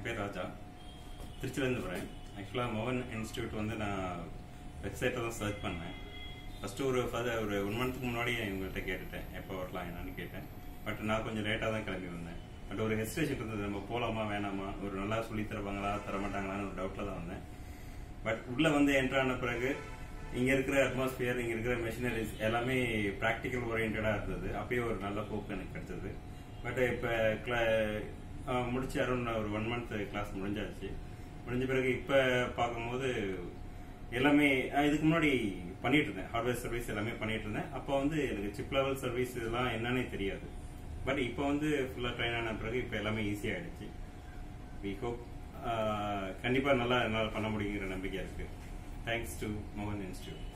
பேர் ராஜா திருச்சிலேருந்து வரேன் ஆக்சுவலாக மோகன் இன்ஸ்டியூட் வந்து நான் வெப்சைட்டில் தான் சர்ச் பண்ணேன் ஃபஸ்ட்டு ஒரு ஃபர்தர் ஒரு ஒன் மந்த்துக்கு முன்னாடியே இவங்கள்ட்ட கேட்டுட்டேன் எப்போ வரலாம் என்னன்னு கேட்டேன் பட் நான் கொஞ்சம் லேட்டாக தான் கிளம்பி வந்தேன் பட் ஒரு ஹெசிடேஷன் இருந்தது நம்ம போகலாமா வேணாமா ஒரு நல்லா சொல்லி தருவாங்களா தர மாட்டாங்களான்னு ஒரு டவுட்டில் தான் வந்தேன் பட் உள்ள வந்து என்ட்ரு ஆன பிறகு இங்க இருக்கிற அட்மாஸ்பியர் இங்க இருக்கிற மெஷினரிஸ் எல்லாமே ப்ராக்டிக்கல் ஓரியன்டா இருந்தது அப்பயே ஒரு நல்ல போக்கு எனக்கு கிடைச்சது பட் இப்ப cla- ஆஹ் முடிச்சு அரௌண்ட் ஒரு ஒன் மந்த் கிளாஸ் முடிஞ்சாச்சு முடிஞ்ச பிறகு இப்ப பார்க்கும்போது எல்லாமே ஆஹ் இதுக்கு முன்னாடி பண்ணிட்டு இருந்தேன் ஹார்ட்வேர் சர்வீஸ் எல்லாமே பண்ணிட்டு இருந்தேன் அப்போ வந்து எனக்கு சிப் லெவல் சர்வீஸ் இதெல்லாம் என்னன்னே தெரியாது பட் இப்போ வந்து ஃபுல்லா ட்ரெயின் ஆன பிறகு இப்போ எல்லாமே ஈஸி ஆயிடுச்சு வி ஹோப் கண்டிப்பா நல்லா என்னால் பண்ண முடியுங்கிற நம்பிக்கை இருக்கு தேங்க்ஸ் டு மோகன் இன்ஸ்டியூட்